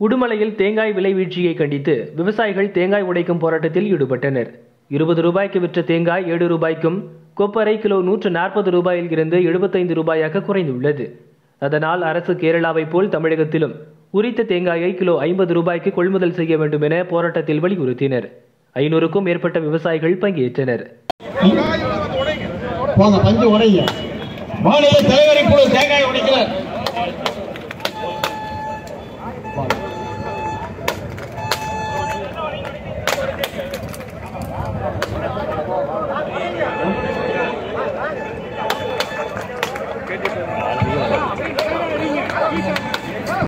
உடுமலையில் தேங்காய் விலை வீழ்ச்சியை கண்டித்து விவசாயிகள் தேங்காய் உடைக்கும் போராட்டத்தில் ஈடுபட்டனர் இருபது ரூபாய்க்கு விற்ற தேங்காய் ஏழு ரூபாய்க்கும் கொப்பரை கிலோ நூற்று நாற்பது ரூபாயில் இருந்து எழுபத்தைந்து ரூபாயாக குறைந்துள்ளது அதனால் அரசு கேரளாவைப் போல் தமிழகத்திலும் உரித்த தேங்காயை கிலோ ஐம்பது ரூபாய்க்கு கொள்முதல் செய்ய வேண்டும் என போராட்டத்தில் வலியுறுத்தினர் ஐநூறுக்கும் மேற்பட்ட விவசாயிகள் பங்கேற்றனர் போங்க பஞ்சு உடைங்க மாநில தலைவரை கூட தேங்காய் உடைக்கிறார்